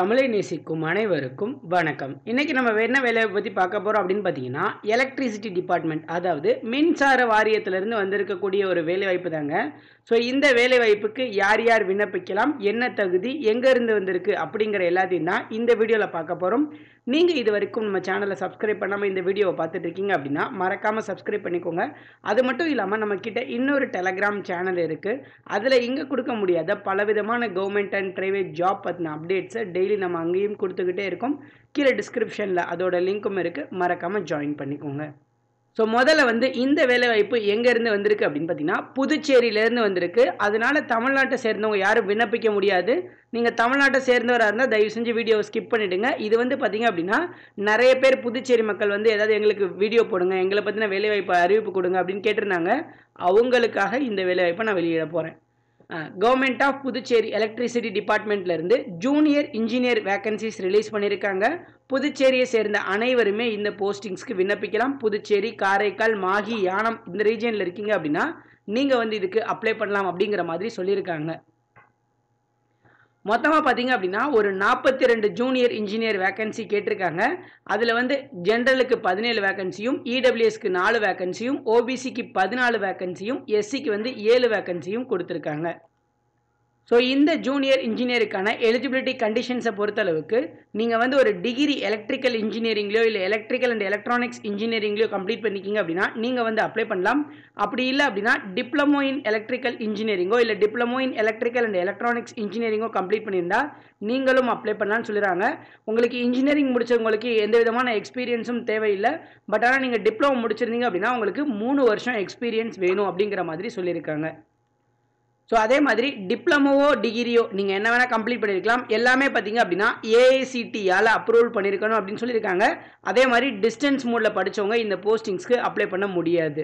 தமிழை நேசிக்கும் அனைவருக்கும் வணக்கம் இன்னைக்கு நம்ம என்ன வேலையை பற்றி பார்க்க போகிறோம் அப்படின்னு பார்த்தீங்கன்னா எலக்ட்ரிசிட்டி டிபார்ட்மெண்ட் அதாவது மின்சார வாரியத்திலிருந்து வந்திருக்கக்கூடிய ஒரு வேலை வாய்ப்பு தாங்க ஸோ இந்த வேலை வாய்ப்புக்கு யார் யார் விண்ணப்பிக்கலாம் என்ன தகுதி எங்கேருந்து வந்திருக்கு அப்படிங்கிற எல்லாத்தையும் தான் இந்த வீடியோவில் பார்க்க போகிறோம் நீங்கள் இது வரைக்கும் நம்ம சேனலை சப்ஸ்கிரைப் பண்ணாமல் இந்த வீடியோவை பார்த்துட்டு இருக்கீங்க அப்படின்னா மறக்காமல் சப்ஸ்கிரைப் பண்ணிக்கோங்க அது மட்டும் இல்லாமல் நம்மக்கிட்ட இன்னொரு டெலகிராம் சேனல் இருக்குது அதில் இங்கே கொடுக்க முடியாத பலவிதமான கவர்மெண்ட் அண்ட் ப்ரைவேட் ஜாப் பற்றின அப்டேட்ஸை டெய்லி நம்ம அங்கேயும் கொடுத்துக்கிட்டே இருக்கோம் கீழே டிஸ்கிரிப்ஷனில் அதோட லிங்க்கும் இருக்குது மறக்காமல் ஜாயின் பண்ணிக்கோங்க ஸோ முதல்ல வந்து இந்த வேலைவாய்ப்பு எங்கேருந்து வந்திருக்கு அப்படின்னு பார்த்தீங்கன்னா புதுச்சேரியிலேருந்து வந்திருக்கு அதனால தமிழ்நாட்டை சேர்ந்தவங்க யாரும் விண்ணப்பிக்க முடியாது நீங்கள் தமிழ்நாட்டை சேர்ந்தவராக இருந்தால் தயவு செஞ்சு வீடியோவை ஸ்கிப் பண்ணிவிடுங்க இது வந்து பார்த்தீங்க அப்படின்னா நிறைய பேர் புதுச்சேரி மக்கள் வந்து ஏதாவது எங்களுக்கு வீடியோ போடுங்க எங்களை பற்றின வேலைவாய்ப்பு அறிவிப்பு கொடுங்க அப்படின்னு கேட்டிருந்தாங்க அவங்களுக்காக இந்த வேலைவாய்ப்பை நான் வெளியிட போகிறேன் கவர்மெண்ட் ஆஃப் புதுச்சேரி எலக்ட்ரிசிட்டி டிபார்ட்மெண்ட்லேருந்து ஜூனியர் இன்ஜினியர் வேகன்சிஸ் ரிலீஸ் பண்ணியிருக்காங்க புதுச்சேரியை சேர்ந்த அனைவருமே இந்த போஸ்டிங்ஸ்க்கு விண்ணப்பிக்கலாம் புதுச்சேரி காரைக்கால் மாஹி யானம் இந்த ரீஜனில் இருக்கீங்க அப்படின்னா நீங்கள் வந்து இதுக்கு அப்ளை பண்ணலாம் அப்படிங்கிற மாதிரி சொல்லியிருக்காங்க மொத்தமாக பார்த்தீங்க அப்படின்னா ஒரு நாற்பத்தி ரெண்டு ஜூனியர் இன்ஜினியர் வேகன்சி கேட்டிருக்காங்க அதில் வந்து ஜென்ரலுக்கு பதினேழு வேகன்சியும் இடபிள்யூஎஸ்க்கு நாலு வேகன்சியும் ஓபிசிக்கு பதினாலு வேகன்சியும் எஸ்சிக்கு வந்து ஏழு வேகன்சியும் கொடுத்துருக்காங்க ஸோ இந்த ஜூனியர் இன்ஜினியருக்கான எலிஜிபிலிட்டி கண்டிஷன்ஸை பொறுத்தளவுக்கு நீங்கள் வந்து ஒரு டிகிரி எலக்ட்ரிக்கல் இன்ஜினியரிங்லையோ இல்லை எலக்ட்ரிக்கல் அண்ட் எலக்ட்ரானிக்ஸ் இன்ஜினியரிங்லையோ கம்ப்ளீட் பண்ணிக்கிங்க அப்படின்னா நீங்கள் வந்து அப்ளை பண்ணலாம் அப்படி இல்லை அப்படின்னா டிப்ளமோ இன் எலக்ட்ரிக்கல் இன்ஜினியரிங்கோ இல்லை diploma in electrical and electronics இன்ஜினியரிங்கோ கம்ப்ளீட் பண்ணியிருந்தா நீங்களும் அப்ளை பண்ணலாம்னு சொல்லிடுறாங்க உங்களுக்கு இன்ஜினியரிங் முடிச்சவங்களுக்கு எந்த விதமான எக்ஸ்பீரியன்ஸும் தேவையில்லை பட் ஆனால் நீங்கள் டிப்ளமோ முடிச்சிருந்தீங்க அப்படின்னா உங்களுக்கு மூணு வருஷம் எக்ஸ்பீரியன்ஸ் வேணும் அப்படிங்கிற மாதிரி சொல்லியிருக்காங்க ஸோ அதே மாதிரி டிப்ளமோவோ டிகிரியோ நீங்கள் என்ன வேணால் கம்ப்ளீட் பண்ணியிருக்கலாம் எல்லாமே பார்த்தீங்க அப்படின்னா ஏஐசிடியால் அப்ரூவல் பண்ணியிருக்கணும் அப்படின்னு சொல்லியிருக்காங்க அதே மாதிரி டிஸ்டன்ஸ் மோடில் படித்தவங்க இந்த போஸ்டிங்ஸ்க்கு அப்ளை பண்ண முடியாது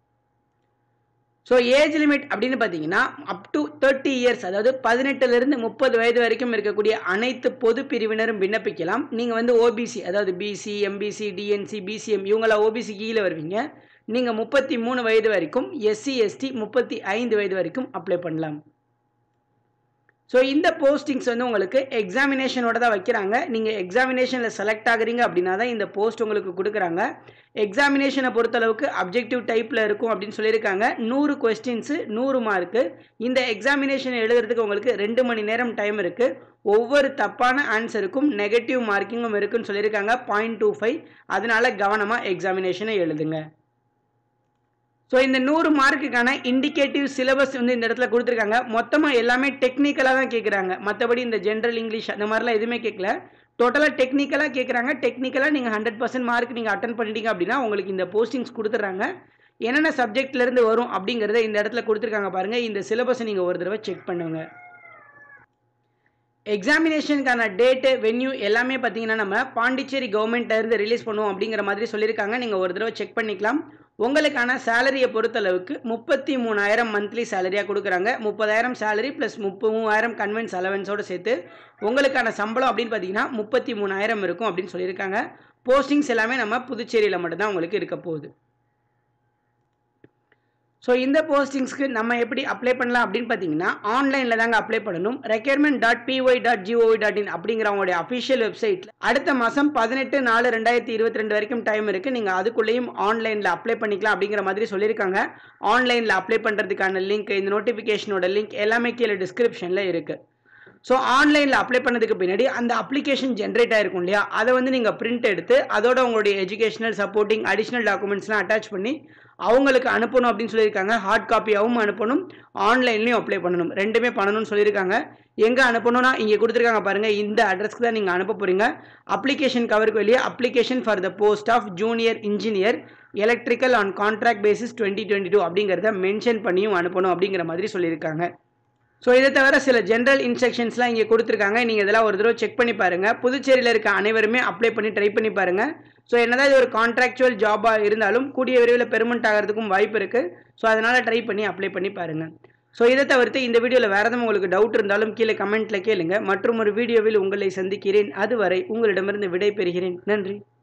ஸோ ஏஜ் லிமிட் அப்படின்னு பார்த்தீங்கன்னா அப் டு தேர்ட்டி இயர்ஸ் அதாவது பதினெட்டுலேருந்து முப்பது வயது வரைக்கும் இருக்கக்கூடிய அனைத்து பொது பிரிவினரும் விண்ணப்பிக்கலாம் நீங்கள் வந்து ஓபிசி அதாவது பிசி எம்பிசி டிஎன்சி பிசிஎம் இவங்களாம் ஓபிசி கீழே வருவீங்க நீங்கள் முப்பத்தி மூணு வயது வரைக்கும் எஸ்சி எஸ்டி முப்பத்தி ஐந்து வயது வரைக்கும் அப்ளை பண்ணலாம் ஸோ இந்த போஸ்டிங்ஸ் வந்து உங்களுக்கு எக்ஸாமினேஷனோட தான் வைக்கிறாங்க நீங்கள் எக்ஸாமினேஷனில் செலக்ட் ஆகுறீங்க அப்படின்னா தான் இந்த போஸ்ட் உங்களுக்கு கொடுக்குறாங்க எக்ஸாமினேஷனை பொறுத்தளவுக்கு அப்ஜெக்டிவ் டைப்பில் இருக்கும் அப்படின்னு சொல்லியிருக்காங்க நூறு கொஸ்டின்ஸு நூறு மார்க்கு இந்த எக்ஸாமினேஷன் எழுதுறதுக்கு உங்களுக்கு ரெண்டு மணி நேரம் டைம் இருக்குது ஒவ்வொரு தப்பான ஆன்சருக்கும் நெகட்டிவ் மார்க்கிங்கும் இருக்குன்னு சொல்லியிருக்காங்க பாயிண்ட் டூ ஃபைவ் அதனால கவனமாக எக்ஸாமினேஷனை எழுதுங்க ஸோ இந்த நூறு மார்க்குக்கான இண்டிகேட்டிவ் சிலபஸ் வந்து இந்த இடத்துல கொடுத்துருக்காங்க மொத்தமாக எல்லாமே டெக்னிக்கலாக தான் கேட்குறாங்க மற்றபடி இந்த ஜென்ரல் இங்கிலீஷ் அந்த மாதிரிலாம் எதுவுமே கேட்கல டோட்டலாக டெக்னிக்கலாக கேட்குறாங்க டெக்னிக்கலாக நீங்கள் ஹண்ட்ரட் பர்சன்ட் மார்க் நீங்கள் அட்டன் பண்ணிட்டீங்க அப்படின்னா உங்களுக்கு இந்த போஸ்டிங்ஸ் கொடுத்துட்றாங்க என்னென்ன சப்ஜெக்ட்லேருந்து வரும் அப்படிங்கிறத இந்த இடத்துல கொடுத்துருக்காங்க பாருங்கள் இந்த சிலபஸை நீங்கள் ஒரு தடவை செக் பண்ணுங்க எக்ஸாமினேஷனுக்கான டேட்டு வென்யூ எல்லாமே பார்த்தீங்கன்னா நம்ம பாண்டிச்சேரி கவர்மெண்ட்டிலேருந்து ரிலீஸ் பண்ணுவோம் அப்படிங்கிற மாதிரி சொல்லியிருக்காங்க நீங்கள் ஒரு தடவை செக் பண்ணிக்கலாம் உங்களுக்கான சேலரியை பொறுத்தளவுக்கு முப்பத்தி மூணாயிரம் மந்த்லி சேலரியாக கொடுக்குறாங்க முப்பதாயிரம் சேலரி ப்ளஸ் முப்ப மூவாயிரம் கன்வென்ஸ் அலவன்ஸோடு சேர்த்து உங்களுக்கான சம்பளம் அப்படின்னு பார்த்தீங்கன்னா முப்பத்தி மூணாயிரம் இருக்கும் அப்படின்னு சொல்லியிருக்காங்க போஸ்டிங்ஸ் எல்லாமே நம்ம புதுச்சேரியில் மட்டும்தான் உங்களுக்கு இருக்க போகுது ஸோ இந்த போஸ்டிங்ஸ்க்கு நம்ம எப்படி அப்ளை பண்ணலாம் அப்படின்னு பார்த்தீங்கன்னா ஆன்லைனில் தாங்க அப்ளை பண்ணணும் recruitment dot PY dot GOV dot IN அப்படிங்கிற அவங்களுடைய அஃபிஷியல் வெப்சைட்டில் அடுத்த மாதம் பதினெட்டு நாலு ரெண்டாயிரத்தி இருபத்தி ரெண்டு வரைக்கும் டைம் இருக்குது நீங்கள் அதுக்குள்ளேயும் ஆன்லைனில் அப்ளை பண்ணிக்கலாம் அப்படிங்கிற மாதிரி சொல்லியிருக்காங்க ஆன்லைனில் அப்ளை பண்ணுறதுக்கான லிங்க் இந்த நோட்டிஃபிகேஷனோட லிங்க் எல்லாமே கீழே டிஸ்கிரிப்ஷனில் இருக்குது ஸோ ஆன்லைனில் அப்ளை பண்ணதுக்கு பின்னாடி அந்த அப்ளிகேஷன் ஜென்ரேட் ஆகிருக்கும் இல்லையா அதை வந்து நீங்கள் பிரிண்ட் எடுத்து அதோட உங்களுடைய எஜுகேஷனல் சப்போர்ட்டிங் அடிஷ்னல் டாக்குமெண்ட்ஸ்லாம் அட்டாச் பண்ணி அவங்களுக்கு அனுப்பணும் அப்படின்னு சொல்லியிருக்காங்க ஹார்ட் காப்பியாகவும் அனுப்பணும் ஆன்லைன்லேயும் அப்ளை பண்ணணும் ரெண்டுமே பண்ணணும்னு சொல்லியிருக்காங்க எங்கே அனுப்பணும்னா இங்கே கொடுத்துருக்காங்க பாருங்கள் இந்த அட்ரஸ்க்கு தான் நீங்கள் அனுப்ப போகிறீங்க அப்ளிகேஷன் கவருக்கு வெளியே application for the post of junior engineer electrical on contract basis twenty twenty two அப்படிங்கிறத மென்ஷன் பண்ணியும் அனுப்பணும் அப்படிங்கிற மாதிரி சொல்லியிருக்காங்க ஸோ இதை தவிர சில ஜென்ரல் இன்ஸ்ட்ரக்ஷன்ஸ்லாம் இங்கே கொடுத்துருக்காங்க நீங்கள் இதெல்லாம் ஒரு தடவை செக் பண்ணி பாருங்கள் புதுச்சேரியில் இருக்க அனைவருமே அப்ளை பண்ணி ட்ரை பண்ணி பாருங்கள் ஸோ என்னதான் இது ஒரு கான்ட்ராக்சுவல் ஜாபாக இருந்தாலும் கூடிய விரைவில் பெர்மனெண்ட் ஆகிறதுக்கும் வாய்ப்பு இருக்குது ஸோ அதனால் ட்ரை பண்ணி அப்ளை பண்ணி பாருங்கள் ஸோ இதை தவிர்த்து இந்த வீடியோவில் வேறு எதுவும் உங்களுக்கு டவுட் இருந்தாலும் கீழே கமெண்ட்டில் கேளுங்க மற்றும் ஒரு வீடியோவில் உங்களை சந்திக்கிறேன் அதுவரை உங்களிடமிருந்து விடை பெறுகிறேன் நன்றி